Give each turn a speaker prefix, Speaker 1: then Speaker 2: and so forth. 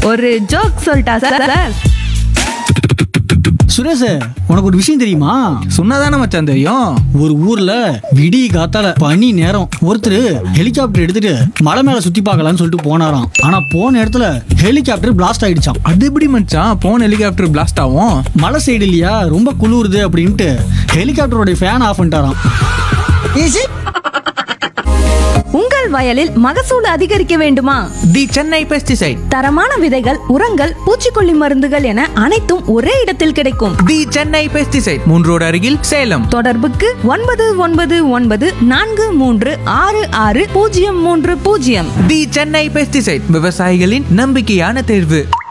Speaker 1: ஒரு ஜோக் சொல்லிட்டா sir sir
Speaker 2: Suresh உனக்கு ஒரு விஷயம் தெரியுமா
Speaker 3: சொன்னாதானே மச்சான் தெரியும்
Speaker 2: ஒரு ஊர்ல விடிய காத்தால பனி நேரம் ஒருத்தர் ஹெலிகாப்டர் எடுத்துட்டு மலை மேல சுத்தி பார்க்கலாம்னு சொல்லிட்டு போனாராம் ஆனா போன இடத்துல ஹெலிகாப்டர் பிளாஸ்ட் ஆயிடுச்சாம்
Speaker 3: அது எப்படி மச்சான் போன் ஹெலிகாப்டர் பிளாஸ்ட் ஆகும்
Speaker 2: மலை சைடு இல்லையா ரொம்ப குளிருது அப்படின்ட்டு ஹெலிகாப்டரோட ஃபேன் ஆஃப் பண்ணிட்டாராம்
Speaker 1: உங்கள் வயலில் மகசூல் அதிகரிக்க வேண்டுமா
Speaker 3: தி சென்னை பெஸ்டிசைட்
Speaker 1: தரமான விதைகள் உரங்கள் பூச்சிக்கொல்லி மருந்துகள் என அனைத்தும் ஒரே இடத்தில் கிடைக்கும்
Speaker 3: தி சென்னை பெஸ்டிசைட் மூன்று ரோடு அருகில் சேலம்
Speaker 1: தொடர்புக்கு ஒன்பது ஒன்பது ஒன்பது நான்கு மூன்று ஆறு ஆறு பூஜ்ஜியம் மூன்று பூஜ்ஜியம்
Speaker 3: தி சென்னை பெஸ்டிசைட் விவசாயிகளின் நம்பிக்கையான தேர்வு